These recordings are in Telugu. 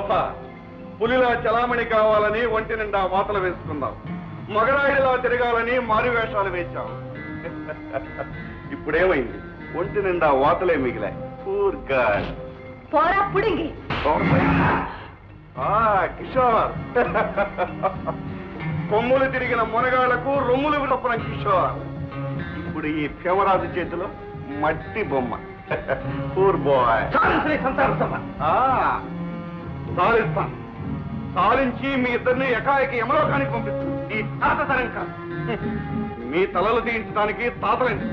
శోభ పులిలా చలామణి కావాలని ఒంటి నిండా వాతలు వేసుకుందాం మగరాయిలా తిరగాలని మారు వేషాలు వేశాం ఇప్పుడేమైంది ఒంటి నిండా వాతలే మిగిలాయి పూర్ గాడ్ పోరా పుడింగి ఆ కిషోర్ కొమ్ములు తిరిగిన మునగాళ్లకు రొమ్ములు విడపన కిషోర్ ఇప్పుడు ఈ భీమరాజు చేతిలో మట్టి బొమ్మ పూర్ బాయ్ సాలిస్తాను సాలించి మీ ఇద్దరిని ఎకాయకి యమలోకానికి పంపిస్తాను ఈ తాత తరం కాదు మీ తలలు తీయించడానికి తాతలండి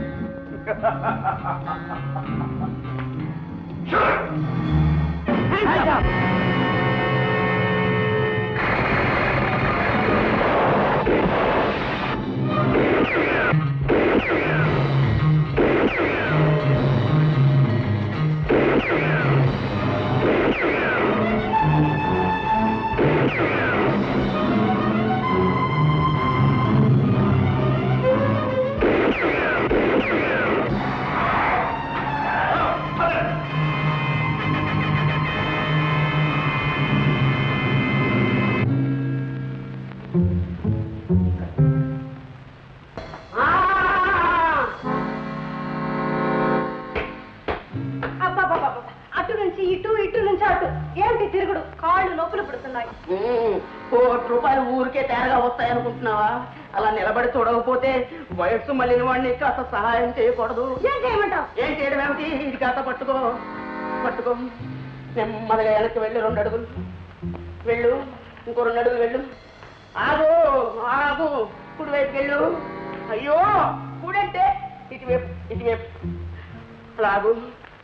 అబ్బబ్బబ్బబ్బ. అటు నుంచి ఇటు ఇటు నుంచి అటు ఏంటి తిరుగుడు కాళ్ళు నొప్పులు పుడుతున్నాయి ఉమ్, కోటి రూపాయలు ఊరికే తేరగా వస్తాయనుకుంటున్నావా అలా నిలబడి చూడకపోతే వయస్సు మళ్ళిన వాడిని కాస్త సహాయం చేయకూడదు ఏం చేయమంటావు ఏం చేయడం ఏమిటి ఇది కాస్త పట్టుకో పట్టుకో నెమ్మదిగా వెనక్కి వెళ్ళి రెండు అడుగులు వెళ్ళు ఇంకో రెండు అడుగులు వెళ్ళు ఆగు ఆగు కుడి వైపు వెళ్ళు అయ్యో కుడంటే ఇటువైపు ఇటువైపు లాగు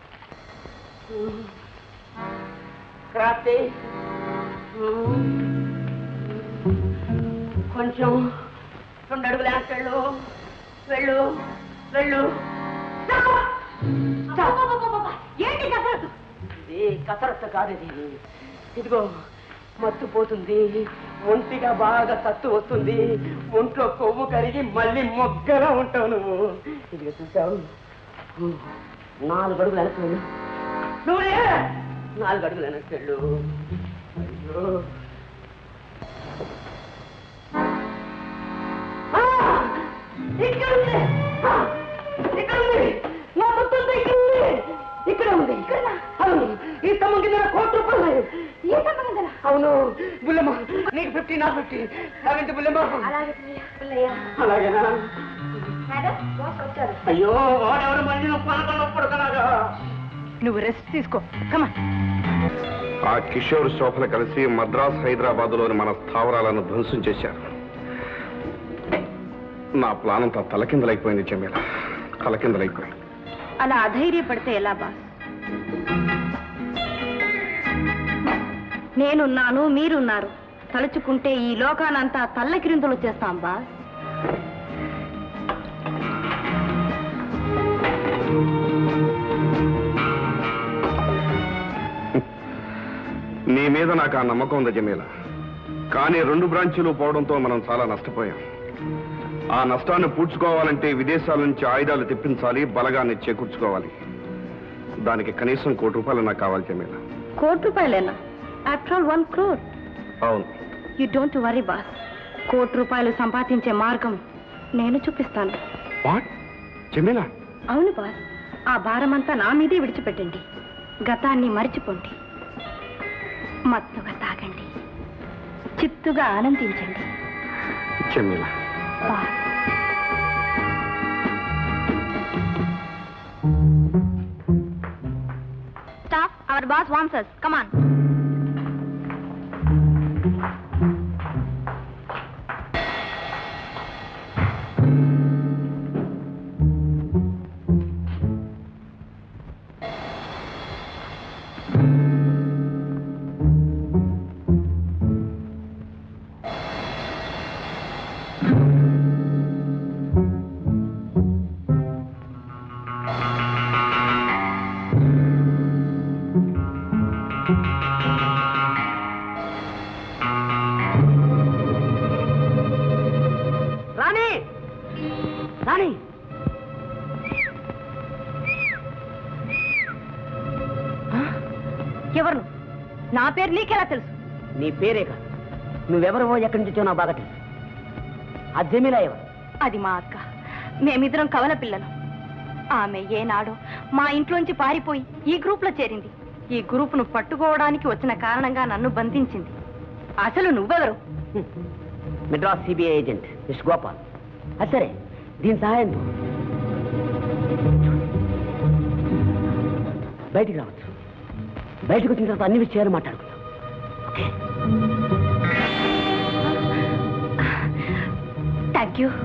క్రాస్ చేయి కొంచెం రెండు అడుగులు వెనక్కి వెళ్ళు వెళ్ళు వెళ్ళు అబ్బబ్బబ్బబ్బబ్బ. ఏంటి కసరత్తు ఇది కసరత్తు కాదు ఇది ఇదిగో మత్తు పోతుంది ఒంటిగా బాగా తత్తు వస్తుంది ఒంట్లో కొవ్వు కరిగి మళ్ళీ మొగ్గగా ఉంటావు నువ్వు ఇదిగో చూసావు నాలుగు అడుగులు వెనక్కి వెళ్ళు నువ్వు లే. నాలుగు అడుగులు వెనక్కి వెళ్ళు అయ్యో ఆ! ఇక్కడ ఉంది ఆ! ఇక్కడ ఉంది నా మొత్తం ఇక్కడ ఉంది ఇక్కడ ఉంది ఇక్కడ అవును ఈ స్తంభం కింద నా కోటి రూపాయలు ఉన్నాయి. ఏ సంబంధం గల? అవును బుల్లమ్మ నీకు ఫిఫ్టీ నా ఫిఫ్టీ సెవెంటీ బుల్లమ్మ అలాగే పుల్లయ్య, పుల్లయ్య. అలాగేనా మేడం బాస్ వచ్చారు అయ్యో వాడెవరు మంది నొప్పి అనకుండా పడుతున్నాగా నువ్వు రెస్ట్ తీసుకో కమా ఆ కిషోర్ శోభలు కలిసి మద్రాస్ హైదరాబాద్ లోని మన స్థావరాలను ధ్వంసం చేశారు నా ప్లాన్ అంతా తలకిందలైపోయింది చెమ్మేల తలకిందలైపోయింది అలా అధైర్యపడితే ఎలా బాస్ నేనున్నాను మీరున్నారు తలుచుకుంటే ఈ లోకానంతా తల్లకిరింతలు చేస్తాం బాస్ నీ మీద నాకు ఆ నమ్మకం ఉంది జమీల కానీ రెండు బ్రాంచీలు పోవడంతో మనం చాలా నష్టపోయాం ఆ నష్టాన్ని పూడ్చుకోవాలంటే విదేశాల నుంచి ఆయుధాలు తెప్పించాలి బలగాన్ని చేకూర్చుకోవాలి దానికి కనీసం కోటి రూపాయలు నాకు కావాలి జమీల కోటి రూపాయలేనా ఆఫ్టర్ ఆల్ వన్ క్రోర్ అవును యూ డోంట్ వరీ బాస్ కోటి రూపాయలు సంపాదించే మార్గం నేను చూపిస్తాను వాట్ జమీల అవును బాస్ ఆ భారమంతా నా మీదే విడిచిపెట్టండి గతాన్ని మరిచిపోండి మత్తుగా తాగండి చిత్తుగా ఆనందించండి Jameela boss Staff, our boss wants us. Come on. Rani Rani ఎవరు నా పేరు నీకెలా తెలుసు నీ పేరే కాదు నువ్వెవరవో ఎక్కడి నుంచి వచ్చావు నాకు బాగా తెలుసు ఆ జమీలా ఎవరు అది మా అక్క మేమిద్దరం కవల పిల్లలు ఆమె ఏనాడు మా ఇంట్లోంచి పారిపోయి ఈ గ్రూప్లో చేరింది ఈ గ్రూపును పట్టుకోవడానికి వచ్చిన కారణంగా నన్ను బంధించింది అసలు నువ్వెవరు Madras CBI agent miss Gopal అది సరే దీని సహాయంతో బయటికి రావచ్చు బయటకు వచ్చిన తర్వాత అన్ని విషయాలు మాట్లాడుకుందాం okay thank you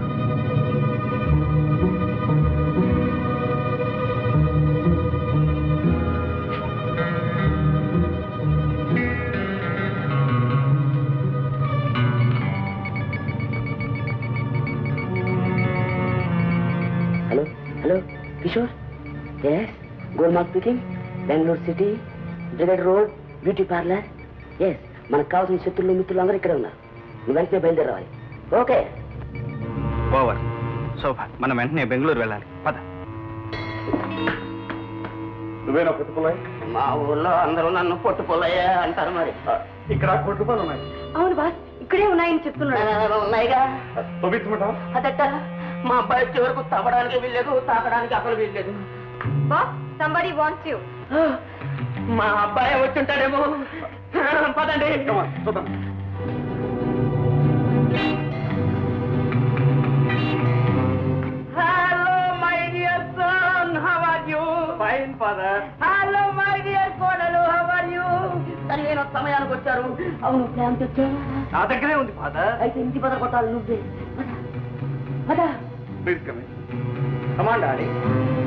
hello hello Kishore yes Golmaal speaking Bengaluru city brigade road beauty parlour yes మనకు కావాల్సిన శత్రులు మిత్రులు అందరూ ఇక్కడే ఉన్నారు నువ్వు వెంటనే బయలుదేరి రావాలి ఓకే ఓవర్ శోభ మనం వెంటనే బెంగళూరు వెళ్ళాలి పద నువ్వేనా పుట్టుకున్నాయి మా ఊర్లో అందరూ నన్ను పొట్టుపోలయ్యా అంటారు మరి ఇక్కడ పుట్టుకోలు ఉన్నాయి అవును బాస్ ఇక్కడే ఉన్నాయని చెప్తున్నాడు ఉన్నాయిగా చూపించమంటావా అదట్ట మా అబ్బాయి చివరకు తవ్వడానికి వీల్లేదు తాకడానికి అసలు వీల్లేదు బాస్ సంబడి వాంట్స్ యూ మా అబ్బాయి వచ్చుంటాడేమో పదండి చూద్దాం hello my dear son how are you fine father hello my dear కోడలు హౌ ఆర్ యు సరైన సమయానికి వచ్చారు అవును ప్లాన్ తెచ్చా నా దగ్గరే ఉంది ఫాదర్ అయితే ఇంటి పద కొట్టాలి నువ్వే పద. పద ప్లీజ్ కమింగ్ కమాండ్ డాడీ